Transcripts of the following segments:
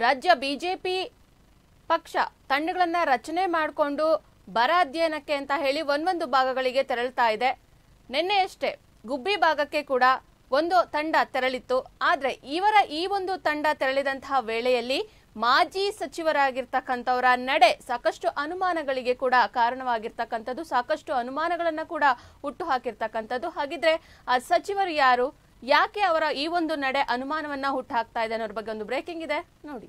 ರಾಜ್ಯ ಬಿಜೆಪಿ ಪಕ್ಷ ತಂಡಗಳನ್ನ ರಚನೆ ಮಾಡಿಕೊಂಡು ಬರ ಅಧ್ಯಯನಕ್ಕೆ ಅಂತ ಹೇಳಿ ಒಂದೊಂದು ಭಾಗಗಳಿಗೆ ತೆರಳ್ತಾ ಇದೆ ನಿನ್ನೆಯಷ್ಟೇ ಗುಬ್ಬಿ ಭಾಗಕ್ಕೆ ಕೂಡ ಒಂದು ತಂಡ ತೆರಳಿತ್ತು ಆದ್ರೆ ಇವರ ಈ ಒಂದು ತಂಡ ತೆರಳಿದಂತಹ ವೇಳೆಯಲ್ಲಿ ಮಾಜಿ ಸಚಿವರಾಗಿರ್ತಕ್ಕಂಥವರ ನಡೆ ಸಾಕಷ್ಟು ಅನುಮಾನಗಳಿಗೆ ಕೂಡ ಕಾರಣವಾಗಿರ್ತಕ್ಕಂಥದ್ದು ಸಾಕಷ್ಟು ಅನುಮಾನಗಳನ್ನ ಕೂಡ ಹುಟ್ಟು ಹಾಕಿರ್ತಕ್ಕಂಥದ್ದು ಹಾಗಿದ್ರೆ ಆ ಸಚಿವರು ಯಾರು ಯಾಕೆ ಅವರ ಈ ಒಂದು ನಡೆ ಅನುಮಾನವನ್ನ ಹುಟ್ಟು ಹಾಕ್ತಾ ಇದೆ ಅನ್ನೋದ್ರ ಬಗ್ಗೆ ಒಂದು ಬ್ರೇಕಿಂಗ್ ಇದೆ ನೋಡಿ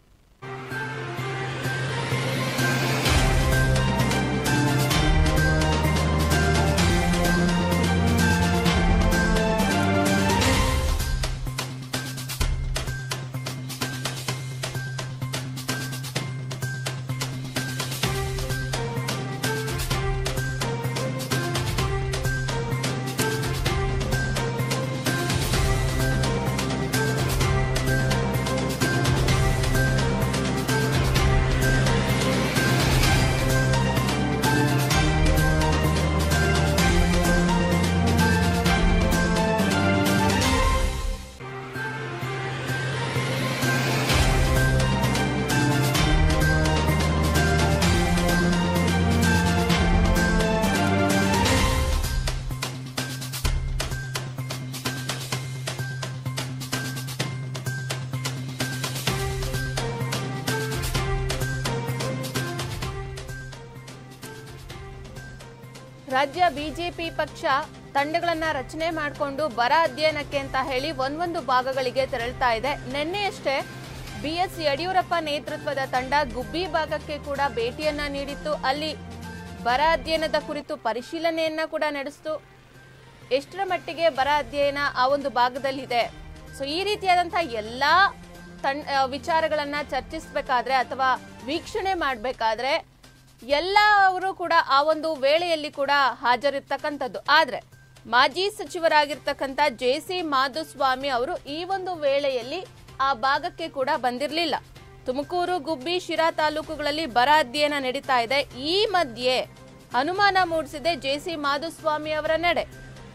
ರಾಜ್ಯ ಬಿಜೆಪಿ ಪಕ್ಷ ತಂಡಗಳನ್ನ ರಚನೆ ಮಾಡಿಕೊಂಡು ಬರ ಅಧ್ಯಯನಕ್ಕೆ ಅಂತ ಹೇಳಿ ಒಂದೊಂದು ಭಾಗಗಳಿಗೆ ತೆರಳ್ತಾ ಇದೆ ನಿನ್ನೆಯಷ್ಟೇ ಬಿ ಎಸ್ ಯಡಿಯೂರಪ್ಪ ನೇತೃತ್ವದ ತಂಡ ಗುಬ್ಬಿ ಭಾಗಕ್ಕೆ ಕೂಡ ಭೇಟಿಯನ್ನ ನೀಡಿತ್ತು ಅಲ್ಲಿ ಬರ ಅಧ್ಯಯನದ ಕುರಿತು ಪರಿಶೀಲನೆಯನ್ನ ಕೂಡ ನಡೆಸಿತು ಎಷ್ಟರ ಮಟ್ಟಿಗೆ ಬರ ಅಧ್ಯಯನ ಆ ಒಂದು ಭಾಗದಲ್ಲಿದೆ ಸೊ ಈ ರೀತಿಯಾದಂತಹ ಎಲ್ಲಾ ತನ್ ಆ, ವಿಚಾರಗಳನ್ನ ಚರ್ಚಿಸಬೇಕಾದ್ರೆ ಅಥವಾ ವೀಕ್ಷಣೆ ಮಾಡಬೇಕಾದ್ರೆ ಎಲ್ಲ ಅವರು ಕೂಡ ಆ ಒಂದು ವೇಳೆಯಲ್ಲಿ ಕೂಡ ಹಾಜರಿರ್ತಕ್ಕಂಥದ್ದು ಆದ್ರೆ ಮಾಜಿ ಸಚಿವರಾಗಿರ್ತಕ್ಕಂಥ ಜೆ ಸಿ ಮಾಧುಸ್ವಾಮಿ ಅವರು ಈ ಒಂದು ವೇಳೆಯಲ್ಲಿ ಆ ಭಾಗಕ್ಕೆ ಕೂಡ ಬಂದಿರಲಿಲ್ಲ ತುಮಕೂರು ಗುಬ್ಬಿ ಶಿರಾ ತಾಲೂಕುಗಳಲ್ಲಿ ಬರ ಅಧ್ಯಯನ ನಡೀತಾ ಇದೆ ಈ ಮಧ್ಯೆ ಅನುಮಾನ ಮೂಡಿಸಿದೆ ಜೆ ಸಿ ಮಾಧುಸ್ವಾಮಿ ಅವರ ನಡೆ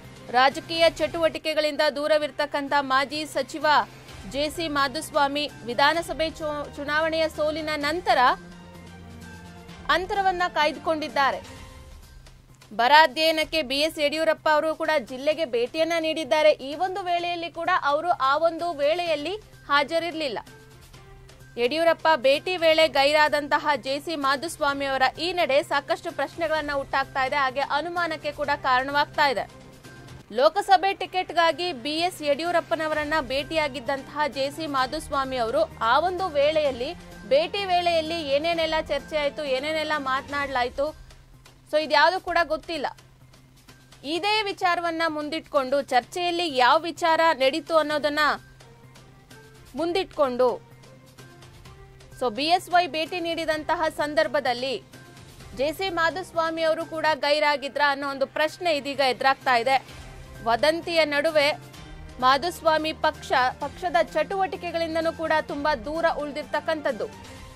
ರಾಜಕೀಯ ಚಟುವಟಿಕೆಗಳಿಂದ ದೂರವಿರ್ತಕ್ಕಂಥ ಮಾಜಿ ಸಚಿವ ಜೆ ಸಿ ಮಾಧುಸ್ವಾಮಿ ವಿಧಾನಸಭೆ ಚು- ಚುನಾವಣೆಯ ಸೋಲಿನ ನಂತರ ಅಂತರವನ್ನ ಕಾಯ್ದುಕೊಂಡಿದ್ದಾರೆ ಬರ ಅಧ್ಯಯನಕ್ಕೆ ಬಿ ಎಸ್ ಯಡಿಯೂರಪ್ಪ ಅವರು ಕೂಡ ಜಿಲ್ಲೆಗೆ ಭೇಟಿಯನ್ನ ನೀಡಿದ್ದಾರೆ ಈ ಒಂದು ವೇಳೆಯಲ್ಲಿ ಕೂಡ ಅವರು ಆ ಒಂದು ವೇಳೆಯಲ್ಲಿ ಹಾಜರಿರಲಿಲ್ಲ ಯಡಿಯೂರಪ್ಪ ಭೇಟಿ ವೇಳೆ ಗೈರಾದಂತಹ ಜೆಸಿ ಮಾಧುಸ್ವಾಮಿ ಅವರ ಈ ನಡೆ ಸಾಕಷ್ಟು ಪ್ರಶ್ನೆಗಳನ್ನ ಹುಟ್ಟಾಕ್ತಾ ಇದೆ ಹಾಗೆ ಅನುಮಾನಕ್ಕೆ ಕೂಡ ಕಾರಣವಾಗ್ತಾ ಇದೆ ಲೋಕಸಭೆ ಟಿಕೆಟ್ಗಾಗಿ ಬಿಎಸ್ ಯಡಿಯೂರಪ್ಪನವರನ್ನ ಭೇಟಿಯಾಗಿದ್ದಂತಹ ಜೆಸಿ ಮಾಧುಸ್ವಾಮಿ ಅವರು ಆ ಒಂದು ವೇಳೆಯಲ್ಲಿ ಭೇಟಿ ವೇಳೆಯಲ್ಲಿ ಏನೇನೆಲ್ಲ ಚರ್ಚೆ ಆಯ್ತು ಏನೇನೆಲ್ಲ ಮಾತನಾಡ್ಲಾಯ್ತು ಸೊ ಇದ್ಯಾವುದು ಕೂಡ ಗೊತ್ತಿಲ್ಲ ಇದೇ ವಿಚಾರವನ್ನ ಮುಂದಿಟ್ಕೊಂಡು ಚರ್ಚೆಯಲ್ಲಿ ಯಾವ ವಿಚಾರ ನಡೀತು ಅನ್ನೋದನ್ನ ಮುಂದಿಟ್ಕೊಂಡು ಸೊ ಬಿಎಸ್ವೈ ಭೇಟಿ ನೀಡಿದಂತಹ ಸಂದರ್ಭದಲ್ಲಿ ಜೆ ಸಿ ಮಾಧುಸ್ವಾಮಿ ಅವರು ಕೂಡ ಗೈರಾಗಿದ್ರ ಅನ್ನೋ ಒಂದು ಪ್ರಶ್ನೆ ಇದೀಗ ಎದುರಾಗ್ತಾ ಇದೆ ವದಂತಿಯ ನಡುವೆ ಮಾಧುಸ್ವಾಮಿ ಪಕ್ಷ ಪಕ್ಷದ ಚಟುವಟಿಕೆಗಳಿಂದನೂ ಕೂಡ ತುಂಬಾ ದೂರ ಉಳಿದಿರ್ತಕ್ಕಂಥದ್ದು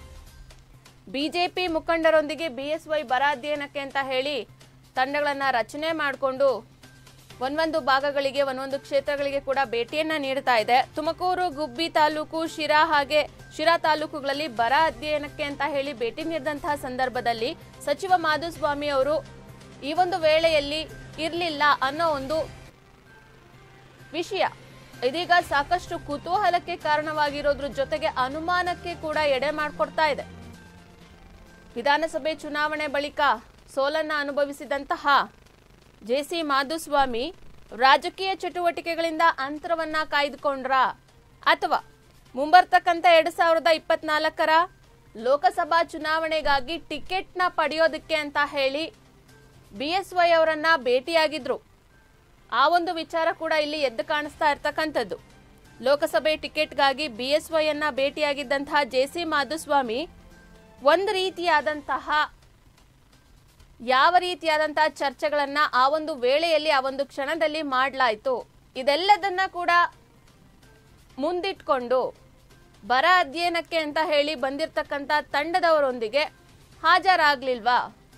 ಬಿಜೆಪಿ ಮುಖಂಡರೊಂದಿಗೆ ಬಿಎಸ್ವೈ ಬರ ಅಧ್ಯಯನಕ್ಕೆ ಅಂತ ಹೇಳಿ ತಂಡಗಳನ್ನ ರಚನೆ ಮಾಡಿಕೊಂಡು ಒಂದೊಂದು ಭಾಗಗಳಿಗೆ ಒಂದೊಂದು ಕ್ಷೇತ್ರಗಳಿಗೆ ಕೂಡ ಭೇಟಿಯನ್ನ ನೀಡ್ತಾ ಇದೆ ತುಮಕೂರು ಗುಬ್ಬಿ ತಾಲೂಕು ಶಿರಾ ಹಾಗೆ ಶಿರಾ ತಾಲೂಕುಗಳಲ್ಲಿ ಬರ ಅಧ್ಯಯನಕ್ಕೆ ಅಂತ ಹೇಳಿ ಭೇಟಿ ನೀಡಿದಂತಹ ಸಂದರ್ಭದಲ್ಲಿ ಸಚಿವ ಮಾಧುಸ್ವಾಮಿ ಅವರು ಈ ಒಂದು ವೇಳೆಯಲ್ಲಿ ಇರಲಿಲ್ಲ ಅನ್ನೋ ಒಂದು ವಿಷಯ ಇದೀಗ ಸಾಕಷ್ಟು ಕುತೂಹಲಕ್ಕೆ ಕಾರಣವಾಗಿರೋದ್ರ ಜೊತೆಗೆ ಅನುಮಾನಕ್ಕೆ ಕೂಡ ಎಡೆ ಮಾಡಿಕೊಡ್ತಾ ಇದೆ ವಿಧಾನಸಭೆ ಚುನಾವಣೆ ಬಳಿಕ ಸೋಲನ್ನ ಅನುಭವಿಸಿದಂತಹ ಜೆಸಿ ಮಾಧುಸ್ವಾಮಿ ರಾಜಕೀಯ ಚಟುವಟಿಕೆಗಳಿಂದ ಅಂತರವನ್ನ ಕಾಯ್ದುಕೊಂಡ್ರ ಅಥವಾ ಮುಂಬರ್ತಕ್ಕಂಥ ಎರಡ್ ಸಾವಿರದ ಇಪ್ಪತ್ನಾಲ್ಕರ ಲೋಕಸಭಾ ಚುನಾವಣೆಗಾಗಿ ಟಿಕೆಟ್ನ ಪಡೆಯೋದಕ್ಕೆ ಅಂತ ಹೇಳಿ ಬಿ ಎಸ್ ವೈ ಅವರನ್ನ ಭೇಟಿಯಾಗಿದ್ರು ಆ ಒಂದು ವಿಚಾರ ಕೂಡ ಇಲ್ಲಿ ಎದ್ದು ಕಾಣಿಸ್ತಾ ಇರ್ತಕ್ಕಂಥದ್ದು ಲೋಕಸಭೆ ಟಿಕೆಟ್ಗಾಗಿ ಬಿ ಎಸ್ ವೈ ಅನ್ನ ಭೇಟಿಯಾಗಿದ್ದಂತಹ ಜೆ ಸಿ ಮಾಧುಸ್ವಾಮಿ ಒಂದು ರೀತಿಯಾದಂತಹ ಯಾವ ರೀತಿಯಾದಂತಹ ಚರ್ಚೆಗಳನ್ನ ಆ ಒಂದು ವೇಳೆಯಲ್ಲಿ ಆ ಒಂದು ಕ್ಷಣದಲ್ಲಿ ಮಾಡಲಾಯಿತು ಇದೆಲ್ಲದನ್ನ ಕೂಡ ಮುಂದಿಟ್ಕೊಂಡು ಬರ ಅಧ್ಯಯನಕ್ಕೆ ಅಂತ ಹೇಳಿ ಬಂದಿರತಕ್ಕಂತ ತಂಡದವರೊಂದಿಗೆ ಹಾಜರಾಗ್ಲಿಲ್ವಾ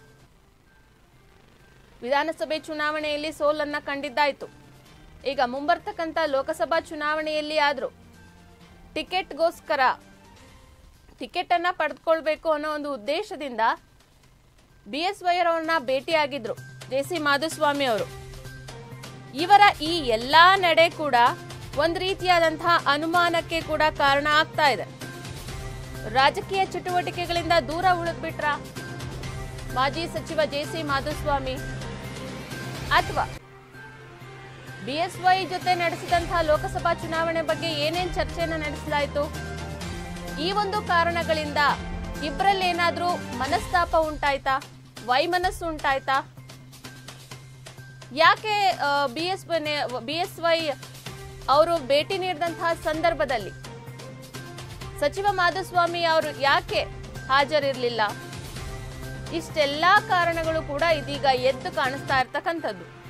ವಿಧಾನಸಭೆ ಚುನಾವಣೆಯಲ್ಲಿ ಸೋಲನ್ನ ಕಂಡಿದ್ದಾಯ್ತು ಈಗ ಮುಂಬರ್ತಕ್ಕಂಥ ಲೋಕಸಭಾ ಚುನಾವಣೆಯಲ್ಲಿ ಆದ್ರೂ ಟಿಕೆಟ್ಗೋಸ್ಕರ ಟಿಕೆಟ್ ಅನ್ನ ಪಡೆದುಕೊಳ್ಬೇಕು ಅನ್ನೋ ಒಂದು ಉದ್ದೇಶದಿಂದ ಬಿ ಎಸ್ ವೈ ಅವರನ್ನ ಭೇಟಿಯಾಗಿದ್ರು ಜೆ ಸಿ ಮಾಧುಸ್ವಾಮಿ ಅವರು ಇವರ ಈ ಎಲ್ಲಾ ನಡೆ ಕೂಡ ಒಂದ್ ರೀತಿಯಾದಂತಹ ಅನುಮಾನಕ್ಕೆ ಕೂಡ ಕಾರಣ ಆಗ್ತಾ ಇದೆ ರಾಜಕೀಯ ಚಟುವಟಿಕೆಗಳಿಂದ ದೂರ ಉಳಿದ್ಬಿಟ್ರ ಮಾಜಿ ಸಚಿವ ಜೆ ಸಿ ಮಾಧುಸ್ವಾಮಿ ಅಥವಾ ಬಿಎಸ್ವೈ ಜೊತೆ ನಡೆಸಿದಂತಹ ಲೋಕಸಭಾ ಚುನಾವಣೆ ಬಗ್ಗೆ ಏನೇನ್ ಚರ್ಚೆಯನ್ನ ನಡೆಸಲಾಯಿತು ಈ ಒಂದು ಕಾರಣಗಳಿಂದ ಇಬ್ಬರಲ್ಲಿ ಏನಾದ್ರೂ ಮನಸ್ತಾಪ ಉಂಟಾಯ್ತಾ ವೈಮನಸ್ಸು ಉಂಟಾಯ್ತಾ ಯಾಕೆ B S B S Y ಅವರು ಭೇಟಿ ನೀಡಿದಂತಹ ಸಂದರ್ಭದಲ್ಲಿ ಸಚಿವ ಮಾಧುಸ್ವಾಮಿ ಅವರು ಯಾಕೆ ಹಾಜರಿರಲಿಲ್ಲ ಇಷ್ಟೆಲ್ಲಾ ಕಾರಣಗಳು ಕೂಡ ಇದೀಗ ಎದ್ದು ಕಾಣಿಸ್ತಾ ಇರ್ತಕ್ಕಂಥದ್ದು